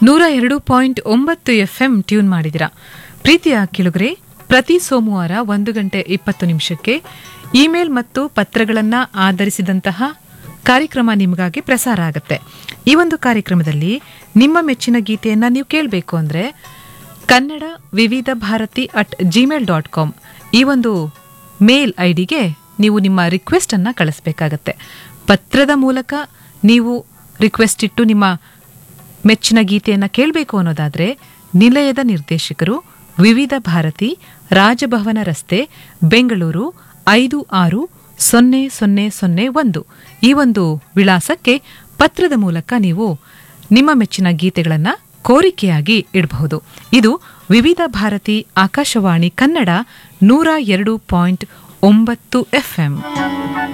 ನೂರ ಎರಡು ಪಾಯಿಂಟ್ ಒಂಬತ್ತು ಎಫ್ಎಂ ಟ್ಯೂನ್ ಮಾಡಿದಿರ ಪ್ರೀತಿಯ ಕಿಳುಗರೆ ಪ್ರತಿ ಸೋಮವಾರ ಒಂದು ಗಂಟೆ ಇಪ್ಪತ್ತು ನಿಮಿಷಕ್ಕೆ ಇಮೇಲ್ ಮತ್ತು ಪತ್ರಗಳನ್ನು ಆಧರಿಸಿದಂತಹ ಕಾರ್ಯಕ್ರಮ ನಿಮಗಾಗಿ ಪ್ರಸಾರ ಆಗುತ್ತೆ ಈ ಒಂದು ಕಾರ್ಯಕ್ರಮದಲ್ಲಿ ನಿಮ್ಮ ಮೆಚ್ಚಿನ ಗೀತೆಯನ್ನ ನೀವು ಕೇಳಬೇಕು ಅಂದ್ರೆ Kannada Vividh Bharati at gmail dot com ಈ ಒಂದು ಮೇಲ್ ಐಡಿಗೆ ನೀವು ನಿಮ್ಮ ರಿಕ್ವೆಸ್ಟ್ ಅನ್ನ ಕಳಿಸ್ಬೇಕಾಗತ್ತೆ ಪತ್ರದ ಮೂಲಕ ನೀವು ರಿಕ್ವೆಸ್ಟ್ ಇಟ್ಟು ನಿಮ್ಮ ಮೆಚ್ಚಿನ ಗೀತೆಯನ್ನ ಕೇಳಬೇಕು ಅನ್ನೋದಾದ್ರೆ ನಿಲಯದ ನಿರ್ದೇಶಕರು ವಿವಿಧ ಭಾರತಿ ರಾಜಭವನ ರಸ್ತೆ ಬೆಂಗಳೂರು ಐದು ಆರು ಸೊನ್ನೆ ಸೊನ್ನೆ ಸೊನ್ನೆ ಒಂದು ಈ ಒಂದು ವಿಳಾಸಕ್ಕೆ ಪತ್ರದ ಮೂಲಕ ನೀವು ನಿಮ್ಮ ಮೆಚ್ಚಿನ ಗೀತೆಗಳನ್ನ ಕೋರಿಕೆಯಾಗಿ ಇಡಬಹುದು ಇದು ವಿವಿಧ ಭಾರತಿ ಆಕಾಶವಾಣಿ ಕನ್ನಡ ನೂರ ಎರಡು ಪಾಯಿಂಟ್ ಒಂಬತ್ತು ಎಫ್ಎಂ